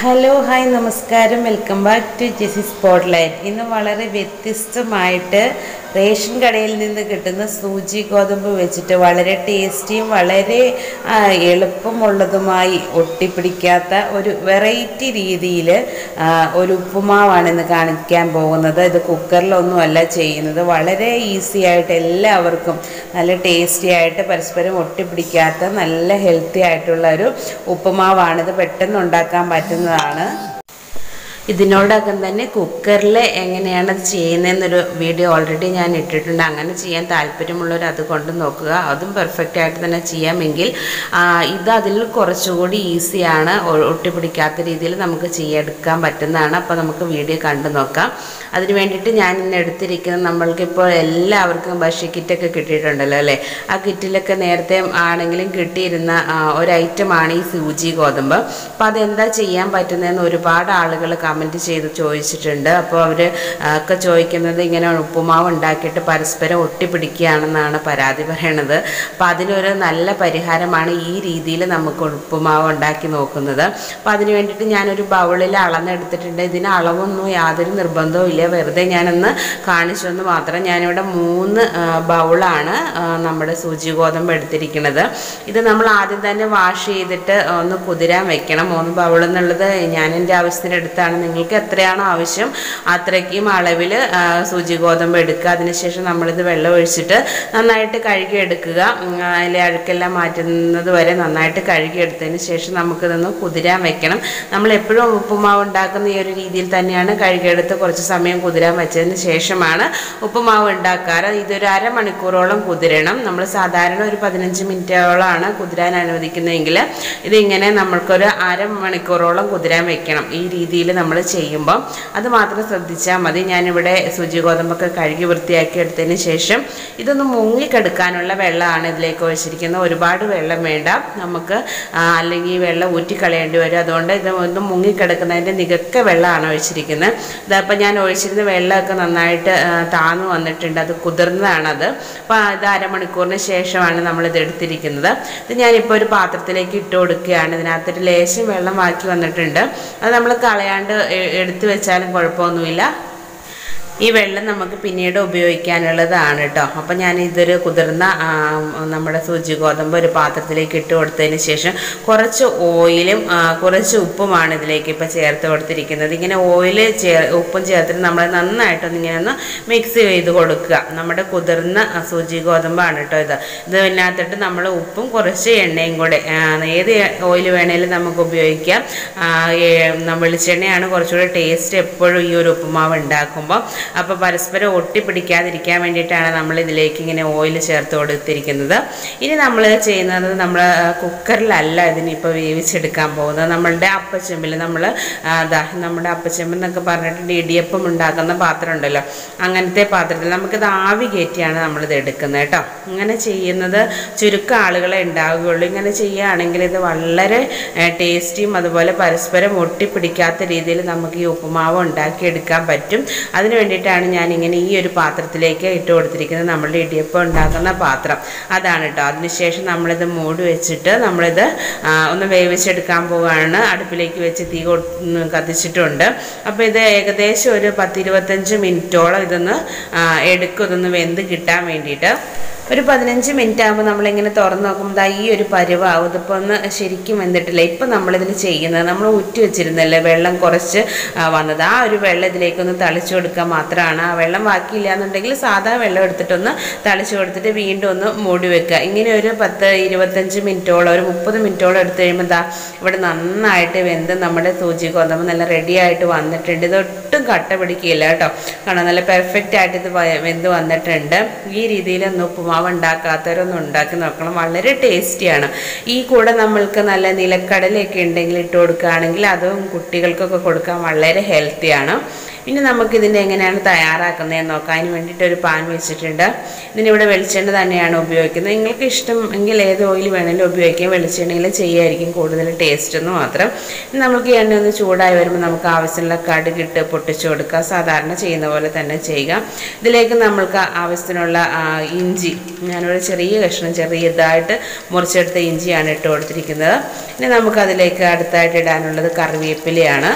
hello hi നമസ്കാരം welcome back to JC spotlight ഇന്ന് വളരെ വ്യത്യസ്തമായിട്ട് റേഷൻ കടയിൽ നിന്ന് കിട്ടുന്ന സൂചി ഗോതമ്പ് വെച്ചിട്ട് വളരെ ടേസ്റ്റിയും വളരെ ആ, എളുപ്പമുള്ളതുമായി ഒട്ടിപ്പിടിക്കാത്ത ഒരു വെറൈറ്റി രീതിയിൽ ഒരു ഉപ്പുമാവാണ് ഇന്ന് കാണിക്കാൻ പോകുന്നത് ഇത് കുക്കറിലൊന്നുമല്ല ചെയ്യുന്നത് വളരെ ഈസി ആയിട്ട് എല്ലാവർക്കും നല്ല ടേസ്റ്റി ആയിട്ട് പരസ്പരം ഒട്ടിപ്പിടിക്കാത്ത നല്ല ഹെൽത്തി ആയിട്ടുള്ള ഒരു ഉപ്പുമാവാണിത് പെട്ടെന്ന് ഉണ്ടാക്കാൻ പറ്റുന്നതാണ് ഇതിനോടകം തന്നെ കുക്കറിൽ എങ്ങനെയാണ് അത് ചെയ്യുന്നതെന്നൊരു വീഡിയോ ഓൾറെഡി ഞാൻ ഇട്ടിട്ടുണ്ട് അങ്ങനെ ചെയ്യാൻ താല്പര്യമുള്ളവർ അത് കൊണ്ട് നോക്കുക അതും പെർഫെക്റ്റ് ആയിട്ട് തന്നെ ചെയ്യാമെങ്കിൽ ആ, ഇത് അതിൽ കുറച്ചുകൂടി ഈസിയാണ് ഒ- ഒട്ടിപ്പിടിക്കാത്ത രീതിയിൽ നമുക്ക് ചെയ്യെടുക്കാൻ പറ്റുന്നതാണ് അപ്പോൾ നമുക്ക് വീഡിയോ കണ്ടു നോക്കാം അതിന് വേണ്ടിയിട്ട് ഞാൻ ഇന്ന് എടുത്തിരിക്കുന്നത് നമ്മൾക്കിപ്പോൾ എല്ലാവർക്കും ഭക്ഷ്യ കിറ്റൊക്കെ കിട്ടിയിട്ടുണ്ടല്ലോ അല്ലേ ആ കിറ്റിലൊക്കെ നേരത്തെ ആണെങ്കിലും കിട്ടിയിരുന്ന ആ, ഒരു ഐറ്റമാണ് ഈ സൂചി ഗോതമ്പ് അപ്പോൾ അതെന്താ ചെയ്യാൻ പറ്റുന്നതെന്ന് ഒരുപാട് ആളുകൾ കമൻറ്റ് ചെയ്ത് ചോദിച്ചിട്ടുണ്ട് അപ്പോൾ അവർ ഒക്കെ ചോദിക്കുന്നത് ഇങ്ങനെ ഉപ്പുമാവ് ഉണ്ടാക്കിയിട്ട് പരസ്പരം ഒട്ടിപ്പിടിക്കുകയാണെന്നാണ് പരാതി പറയണത് അപ്പോൾ അതിനൊരു നല്ല പരിഹാരമാണ് ഈ രീതിയിൽ നമുക്ക് ഉപ്പുമാവ് ഉണ്ടാക്കി നോക്കുന്നത് അപ്പോൾ അതിന് വേണ്ടിയിട്ട് ഞാനൊരു ബൗളിൽ അളന്നെടുത്തിട്ടുണ്ട് ഇതിന് അളവൊന്നും യാതൊരു നിർബന്ധവും ഇല്ല വെറുതെ ഞാനൊന്ന് കാണിച്ചു എന്ന് മാത്രം ഞാനിവിടെ മൂന്ന് ആ, ബൗളാണ് ആ, നമ്മുടെ സൂചി ഗോതമ്പ് എടുത്തിരിക്കുന്നത് ഇത് നമ്മൾ ആദ്യം തന്നെ വാഷ് ചെയ്തിട്ട് ഒന്ന് കുതിരാൻ വെക്കണം മൂന്ന് ബൗൾ എന്നുള്ളത് ഞാൻ എൻ്റെ ആവശ്യത്തിന് എടുത്താണ് നിങ്ങൾക്ക് എത്രയാണോ ആവശ്യം അത്രയ്ക്കും അളവിൽ സൂചി ഗോതമ്പ് എടുക്കുക അതിനുശേഷം നമ്മളിത് വെള്ളം ഒഴിച്ചിട്ട് നന്നായിട്ട് കഴുകി എടുക്കുക ഉം, അതിലെ അഴുക്കെല്ലാം മാറ്റുന്നത് വരെ നന്നായിട്ട് കഴുകി എടുത്തതിന് ശേഷം നമുക്കിതൊന്ന് കുതിരാൻ വെക്കണം നമ്മൾ എപ്പോഴും ഉപ്പുമാവ് ഉണ്ടാക്കുന്ന ഈ ഒരു രീതിയിൽ തന്നെയാണ് കഴുകിയെടുത്ത് കുറച്ച് സമയം കുതിരാൻ വെച്ചതിന് ശേഷമാണ് ഉപ്പുമാവ് ഉണ്ടാക്കാറ് ഇതൊരു അരമണിക്കൂറോളം കുതിരണം നമ്മൾ സാധാരണ ഒരു പതിനഞ്ച് മിനിറ്റോളമാണ് കുതിരാൻ അനുവദിക്കുന്നതെങ്കിൽ ഇതിങ്ങനെ നമ്മൾക്കൊരു അരമണിക്കൂറോളം കുതിരാൻ വെക്കണം ഈ രീതിയിൽ നമ്മൾ ചെയ്യുമ്പോൾ അത് മാത്രം ശ്രദ്ധിച്ചാൽ മതി ഞാനിവിടെ സുജി ഗോതമ്പൊക്കെ കഴുകി വൃത്തിയാക്കി എടുത്തതിന് ശേഷം ഇതൊന്ന് മുങ്ങിക്കെടുക്കാനുള്ള വെള്ളമാണ് ഇതിലേക്ക് ഒഴിച്ചിരിക്കുന്നത് ഒരുപാട് വെള്ളം വേണ്ട നമുക്ക് ആ, അല്ലെങ്കിൽ വെള്ളം ഊറ്റിക്കളയേണ്ടി വരും അതുകൊണ്ട് ഇത് ഒന്ന് മുങ്ങിക്കിടക്കുന്നതിൻ്റെ നികക്ക വെള്ളമാണ് ഒഴിച്ചിരിക്കുന്നത് ഇതപ്പോൾ ഞാൻ ഒഴിച്ചിരുന്ന വെള്ളമൊക്കെ നന്നായിട്ട് ആ, താന്നു വന്നിട്ടുണ്ട് അത് കുതിർന്നതാണത് അപ്പോൾ ഇത് അരമണിക്കൂറിന് ശേഷമാണ് നമ്മളിത് എടുത്തിരിക്കുന്നത് ഇത് ഞാനിപ്പോൾ ഒരു പാത്രത്തിലേക്ക് ഇട്ട് കൊടുക്കുകയാണ് ഇതിനകത്തൊരു ലേശം വെള്ളം ബാക്കി വന്നിട്ടുണ്ട് അത് നമ്മൾ കളയാണ്ട് എ- എടുത്തു വെച്ചാലും കുഴപ്പമൊന്നുമില്ല ഈ വെള്ളം നമുക്ക് പിന്നീട് ഉപയോഗിക്കാനുള്ളതാണ് കേട്ടോ അപ്പം ഞാൻ ഇതൊരു കുതിർന്ന ആ, നമ്മുടെ സൂചി ഗോതമ്പ് ഒരു പാത്രത്തിലേക്ക് ഇട്ട് കൊടുത്തതിന് ശേഷം കുറച്ച് ഓയിലും ആ, കുറച്ച് ഉപ്പുമാണ് ഇതിലേക്ക് ഇപ്പോൾ ചേർത്ത് കൊടുത്തിരിക്കുന്നത് ഇങ്ങനെ ഓയിൽ ചേ ഉപ്പും ചേർത്തിട്ട് നമ്മൾ നന്നായിട്ടൊന്ന് ഇങ്ങനെ ഒന്ന് മിക്സ് ചെയ്ത് കൊടുക്കുക നമ്മുടെ കുതിർന്ന ആ, സൂചി ഗോതമ്പാണ് കേട്ടോ ഇത് ഇത് ഇതിനകത്തിട്ട് നമ്മൾ ഉപ്പും കുറച്ച് എണ്ണയും കൂടെ ആ, ഏത് ഓയിൽ വേണേലും നമുക്ക് ഉപയോഗിക്കാം ആ, ഏ- ന- വെളിച്ചെണ്ണയാണ് കുറച്ചുകൂടെ ടേസ്റ്റ് എപ്പോഴും ഈ ഒരു ഉപ്പുമാവ് ഉണ്ടാക്കുമ്പോൾ അപ്പോൾ പരസ്പരം ഒട്ടിപ്പിടിക്കാതിരിക്കാൻ വേണ്ടിയിട്ടാണ് നമ്മൾ ഇതിലേക്ക് ഇങ്ങനെ ഓയിൽ ചേർത്ത് കൊടുത്തിരിക്കുന്നത് ഇനി നമ്മൾ ചെയ്യുന്നത് നമ്മൾ കുക്കറിലല്ല ഇതിനിപ്പോൾ വേവിച്ചെടുക്കാൻ പോകുന്നത് നമ്മളുടെ അപ്പച്ചെമ്പിൽ നമ്മൾ അതാ നമ്മുടെ അപ്പച്ചെമ്പ് എന്നൊക്കെ പറഞ്ഞിട്ട് ഇടിയപ്പം ഉണ്ടാക്കുന്ന പാത്രം ഉണ്ടല്ലോ അങ്ങനത്തെ പാത്രത്തിൽ നമുക്കിത് ആവി കയറ്റിയാണ് നമ്മളിത് എടുക്കുന്നത് കേട്ടോ ഇങ്ങനെ ചെയ്യുന്നത് ചുരുക്കം ആളുകളെ ഉണ്ടാവുകയുള്ളൂ ഇങ്ങനെ ചെയ്യുകയാണെങ്കിൽ ഇത് വളരെ ടേസ്റ്റിയും അതുപോലെ പരസ്പരം ഒട്ടിപ്പിടിക്കാത്ത രീതിയിൽ നമുക്ക് ഈ ഉപ്പുമാവ് ഉണ്ടാക്കിയെടുക്കാൻ പറ്റും അതിന് വേണ്ടിയിട്ടാണ് ഞാൻ ഇങ്ങനെ ഈ ഒരു പാത്രത്തിലേക്ക് ഇട്ട് കൊടുത്തിരിക്കുന്നത് നമ്മളുടെ ഇടിയപ്പം ഉണ്ടാക്കുന്ന പാത്രം അതാണ് കേട്ടോ അതിനുശേഷം നമ്മളിത് മൂടി വെച്ചിട്ട് നമ്മളിത് ആ, ഒന്ന് വേവിച്ചെടുക്കാൻ പോവുകയാണ് അടുപ്പിലേക്ക് വെച്ച് തീ കൊ- ഉം, കത്തിച്ചിട്ടുണ്ട് അപ്പോൾ ഇത് ഏകദേശം ഒരു പത്തിരുപത്തഞ്ച് മിനിറ്റോളം ഇതൊന്ന് ആ, എടുക്കും ഇതൊന്ന് വെന്ത് കിട്ടാൻ വേണ്ടിയിട്ട് ഒരു പതിനഞ്ച് മിനിറ്റ് ആകുമ്പോൾ നമ്മളിങ്ങനെ തുറന്ന് നോക്കുമ്പോൾ ദാ ഈ ഒരു പരുവാകും ഇതിപ്പോൾ ഒന്ന് ശരിക്കും വെന്തിട്ടില്ല ഇപ്പം നമ്മളിതിൽ ചെയ്യുന്നത് നമ്മൾ ഊറ്റി വെച്ചിരുന്നല്ലേ വെള്ളം കുറച്ച് ആ, വന്നത് ആ ഒരു വെള്ളം ഇതിലേക്കൊന്ന് തളിച്ചു കൊടുക്കുക മാത്രമാണ് ആ വെള്ളം ബാക്കിയില്ല എന്നുണ്ടെങ്കിൽ സാധാ വെള്ളം എടുത്തിട്ടൊന്ന് തളിച്ചു കൊടുത്തിട്ട് വീണ്ടും ഒന്ന് മൂടി വെക്കുക ഇങ്ങനെ ഒരു പത്ത് ഇരുപത്തഞ്ച് മിനിറ്റോളം ഒരു മുപ്പത് മിനിറ്റോളം എടുത്തു കഴിയുമ്പോൾ ദാ ഇവിടെ നന്നായിട്ട് വെന്ത് നമ്മുടെ സൂചി ഗോതമ്പ് നല്ല റെഡി ആയിട്ട് വന്നിട്ടുണ്ട് ഇത് ഒട്ടും കട്ട പിടിക്കില്ല കേട്ടോ കാരണം നല്ല പെർഫെക്റ്റ് ആയിട്ട് ഇത് വ- വെന്ത് വന്നിട്ടുണ്ട് ഈ രീതിയിൽ ഒന്ന് ഉപ്പുമാവ് ഉണ്ടാക്കാത്തവരൊന്നും ഉണ്ടാക്കി നോക്കണം വളരെ ടേസ്റ്റിയാണ് ഈ കൂടെ നമ്മൾക്ക് നല്ല നിലക്കടലയൊക്കെ ഉണ്ടെങ്കിൽ ഇട്ട് കൊടുക്കുകയാണെങ്കിൽ അതും കുട്ടികൾക്കൊക്കെ കൊടുക്കാൻ വളരെ ഹെൽത്തിയാണ് ഇനി നമുക്ക് ഇതിൻ്റെ എങ്ങനെയാണ് തയ്യാറാക്കുന്നതെന്ന് നോക്കാം അതിന് വേണ്ടിയിട്ട് ഒരു പാൻ വെച്ചിട്ടുണ്ട് ഇതിനിവിടെ വെളിച്ചെണ്ണ തന്നെയാണ് ഉപയോഗിക്കുന്നത് നിങ്ങൾക്ക് ഇഷ്ടം എങ്കിൽ ഏത് ഓയിൽ വേണമെങ്കിലും ഉപയോഗിക്കാം വെളിച്ചെണ്ണയിൽ ചെയ്യായിരിക്കും കൂടുതൽ ടേസ്റ്റ് എന്ന് മാത്രം ഇനി നമുക്ക് ഈ എണ്ണ ഒന്ന് ചൂടായി വരുമ്പോൾ നമുക്ക് ആവശ്യമുള്ള കടുകിട്ട് പൊട്ടിച്ചു കൊടുക്കുക സാധാരണ ചെയ്യുന്ന പോലെ തന്നെ ചെയ്യുക ഇതിലേക്ക് നമ്മൾക്ക് ആവശ്യത്തിനുള്ള ആ, ഇഞ്ചി ഞാനൊരു ചെറിയ കഷ്ണം ചെറിയതായിട്ട് മുറിച്ചെടുത്ത ഇഞ്ചിയാണ് ഇട്ട് കൊടുത്തിരിക്കുന്നത് ഇനി നമുക്കതിലേക്ക് അടുത്തായിട്ട് ഇടാനുള്ളത് കറിവേപ്പിലയാണ്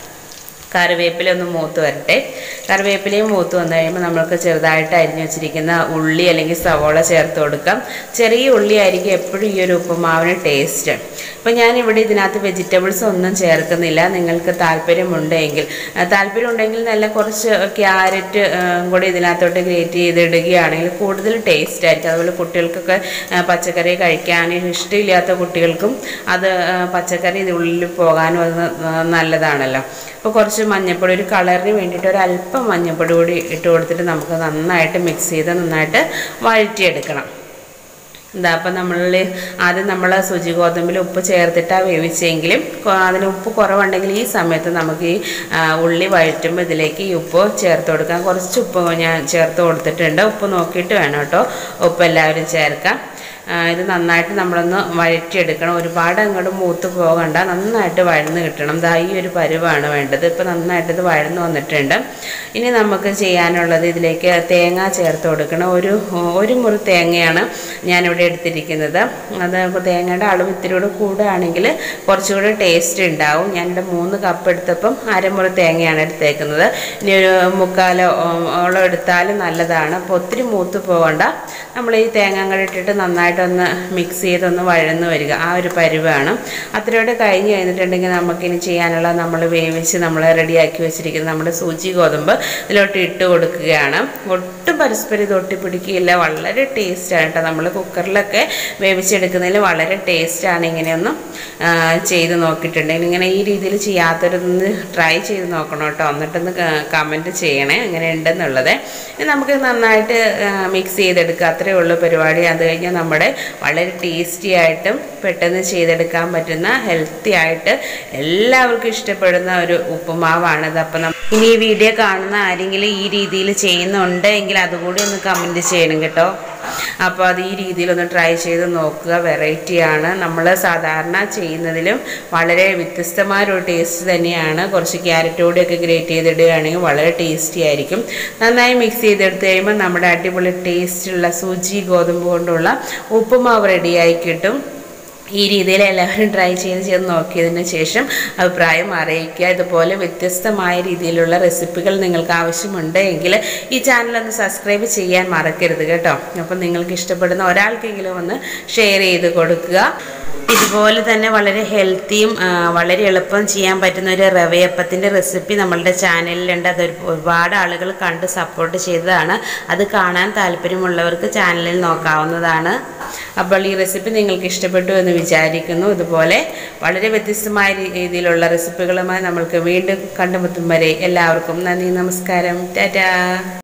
കറിവേപ്പില ഒന്ന് മൂത്ത് വരട്ടെ കറിവേപ്പിലയും മൂത്ത് വന്നു കഴിയുമ്പോൾ നമുക്ക് ചെറുതായിട്ട് അരിഞ്ഞു വെച്ചിരിക്കുന്ന ഉള്ളി അല്ലെങ്കിൽ സവോള ചേർത്ത് കൊടുക്കാം ചെറിയ ഉള്ളി ആയിരിക്കും എപ്പോഴും ഈ ഒരു ഉപ്പുമാവിന് ടേസ്റ്റ് ഇപ്പം ഞാനിവിടെ ഇതിനകത്ത് വെജിറ്റബിൾസ് ഒന്നും ചേർക്കുന്നില്ല നിങ്ങൾക്ക് താല്പര്യമുണ്ടെങ്കിൽ ആ, താല്പര്യം ഉണ്ടെങ്കിൽ നല്ല കുറച്ച് ക്യാരറ്റ് കൂടി ഇതിനകത്തോട്ട് ഗ്രേറ്റ് ചെയ്തിടുകയാണെങ്കിൽ കൂടുതൽ ടേസ്റ്റ് ആയിരിക്കും അതുപോലെ കുട്ടികൾക്കൊക്കെ ആ, പച്ചക്കറി കഴിക്കാൻ ഇഷ്ടമില്ലാത്ത കുട്ടികൾക്കും അത് ആ, പച്ചക്കറി ഇതിനുള്ളിൽ പോകാനും അത് ന- നല്ലതാണല്ലോ അപ്പോൾ കുറച്ച് മഞ്ഞൾപ്പൊടി ഒരു കളറിന് വേണ്ടിയിട്ട് ഒരു അല്പം മഞ്ഞൾപ്പൊടി കൂടി ഇട്ട് കൊടുത്തിട്ട് നമുക്ക് നന്നായിട്ട് മിക്സ് ചെയ്ത് നന്നായിട്ട് വഴറ്റിയെടുക്കണം എന്താ അപ്പം നമ്മൾ ആദ്യം നമ്മൾ സുജി ഗോതമ്പിൽ ഉപ്പ് ചേർത്തിട്ടാണ് വേവിച്ചെങ്കിലും കൊ- അതിന് ഉപ്പ് കുറവുണ്ടെങ്കിൽ ഈ സമയത്ത് നമുക്ക് ഈ ആ, ഉള്ളി വഴറ്റുമ്പോൾ ഇതിലേക്ക് ഈ ഉപ്പ് ചേർത്ത് കൊടുക്കാം കുറച്ച് ഉപ്പ് ഞാൻ ചേർത്ത് കൊടുത്തിട്ടുണ്ട് ഉപ്പ് നോക്കിയിട്ട് വേണം കേട്ടോ ഉപ്പ് എല്ലാവരും ചേർക്കാം ആ, ഇത് നന്നായിട്ട് നമ്മളൊന്ന് വഴറ്റിയെടുക്കണം ഒരുപാട് അങ്ങോട്ട് മൂത്ത് പോകണ്ട നന്നായിട്ട് വഴന്ന് കിട്ടണം ദാ ഈ ഒരു പരുവാണ് വേണ്ടത് ഇപ്പം നന്നായിട്ട് ഇത് വഴന്ന് വന്നിട്ടുണ്ട് ഇനി നമുക്ക് ചെയ്യാനുള്ളത് ഇതിലേക്ക് തേങ്ങ ചേർത്ത് കൊടുക്കണം ഒരു ഒരു മുറി തേങ്ങയാണ് ഞാനിവിടെ എടുത്തിരിക്കുന്നത് അത് തേങ്ങയുടെ അളവ് ഇത്തിരി കൂടെ കൂടുകയാണെങ്കിൽ കുറച്ചുകൂടെ ടേസ്റ്റ് ഉണ്ടാവും ഞാനിവിടെ മൂന്ന് കപ്പ് എടുത്തപ്പം അരമുറി തേങ്ങയാണ് എടുത്തേക്കുന്നത് ഇനി ഒരു മുക്കാലോ ഓ- ഓളം എടുത്താലും നല്ലതാണ് അപ്പോൾ ഒത്തിരി മൂത്ത് പോകണ്ട നമ്മൾ ഈ തേങ്ങ കൂടെ ഇട്ടിട്ട് നന്നായിട്ടൊന്ന് മിക്സ് ചെയ്തൊന്ന് വഴന്ന് വരിക ആ ഒരു പരുവാണ് അത്രയോടെ കഴിഞ്ഞ് കഴിഞ്ഞിട്ടുണ്ടെങ്കിൽ നമുക്കിനി ചെയ്യാനുള്ള നമ്മൾ വേവിച്ച് നമ്മൾ റെഡിയാക്കി വെച്ചിരിക്കുന്ന നമ്മുടെ സൂചി ഗോതമ്പ് ഇതിലോട്ട് ഇട്ട് കൊടുക്കുകയാണ് ഒട്ടും പരസ്പരം ഇത് ഒട്ടിപ്പിടിക്കുകയില്ല വളരെ ടേസ്റ്റാണ് കേട്ടോ നമ്മൾ കുക്കറിലൊക്കെ വേവിച്ചെടുക്കുന്നതിൽ വളരെ ടേസ്റ്റാണ് ഇങ്ങനെയൊന്ന് ആ, ചെയ്ത് നോക്കിയിട്ടുണ്ടെങ്കിൽ ഇങ്ങനെ ഈ രീതിയിൽ ചെയ്യാത്തവരൊന്ന് ട്രൈ ചെയ്ത് നോക്കണം കേട്ടോ എന്നിട്ടൊന്ന് കമൻറ്റ് ചെയ്യണേ എങ്ങനെ ഉണ്ടെന്നുള്ളത് ഇനി നമുക്ക് നന്നായിട്ട് മിക്സ് ചെയ്തെടുക്കുക അത്രയേ ഉള്ളൂ പരിപാടി അത് കഴിഞ്ഞാൽ നമ്മുടെ വളരെ ടേസ്റ്റി ആയിട്ടും പെട്ടെന്ന് ചെയ്തെടുക്കാൻ പറ്റുന്ന ഹെൽത്തി ആയിട്ട് എല്ലാവർക്കും ഇഷ്ടപ്പെടുന്ന ഒരു ഉപ്പുമാവാണിത് അപ്പം നം- ഇനി ഈ വീഡിയോ കാണുന്ന ആരെങ്കിലും ഈ രീതിയിൽ ചെയ്യുന്നുണ്ട് എങ്കിൽ അതുകൂടി ഒന്ന് കമൻറ്റ് ചെയ്യണം കേട്ടോ അപ്പോൾ അത് ഈ രീതിയിലൊന്ന് ട്രൈ ചെയ്ത് നോക്കുക വെറൈറ്റിയാണ് നമ്മൾ സാധാരണ ചെയ്യുന്നതിലും വളരെ വ്യത്യസ്തമായ ഒരു ടേസ്റ്റ് തന്നെയാണ് കുറച്ച് ക്യാരറ്റ് കൂടിയൊക്കെ ഗ്രേറ്റ് ചെയ്തിടുകയാണെങ്കിൽ വളരെ ടേസ്റ്റി ആയിരിക്കും നന്നായി മിക്സ് ചെയ്തെടുത്ത് കഴിയുമ്പോൾ നമ്മുടെ അടിപൊളി ടേസ്റ്റുള്ള സൂചി ഗോതമ്പ് കൊണ്ടുള്ള ഉപ്പുമാവ് റെഡിയായി കിട്ടും ഈ രീതിയിൽ എല്ലാവരും ട്രൈ ചെയ്ത് ചെയ്ത് നോക്കിയതിന് ശേഷം അഭിപ്രായം അറിയിക്കുക ഇതുപോലെ വ്യത്യസ്തമായ രീതിയിലുള്ള റെസിപ്പികൾ നിങ്ങൾക്ക് ആവശ്യമുണ്ട് എങ്കിൽ ഈ ചാനൽ ഒന്ന് സബ്സ്ക്രൈബ് ചെയ്യാൻ മറക്കരുത് കേട്ടോ അപ്പം നിങ്ങൾക്ക് ഇഷ്ടപ്പെടുന്ന ഒരാൾക്കെങ്കിലും ഒന്ന് ഷെയർ ചെയ്ത് കൊടുക്കുക ഇതുപോലെ തന്നെ വളരെ ഹെൽത്തിയും ആ, വളരെ എളുപ്പം ചെയ്യാൻ പറ്റുന്ന ഒരു റവയപ്പത്തിൻ്റെ റെസിപ്പി നമ്മളുടെ ചാനലിലുണ്ട് അത് ഒരു- ഒരുപാട് ആളുകൾ കണ്ട് സപ്പോർട്ട് ചെയ്തതാണ് അത് കാണാൻ താല്പര്യമുള്ളവർക്ക് ചാനലിൽ നോക്കാവുന്നതാണ് അപ്പോൾ ഈ റെസിപ്പി നിങ്ങൾക്ക് ഇഷ്ടപ്പെട്ടു എന്ന് വിചാരിക്കുന്നു ഇതുപോലെ വളരെ വ്യത്യസ്തമായ രീതിയിലുള്ള റെസിപ്പികളുമായി നമ്മൾക്ക് വീണ്ടും കണ്ടുമുട്ടും വരെ എല്ലാവർക്കും നന്ദി നമസ്കാരം ടാറ്റാ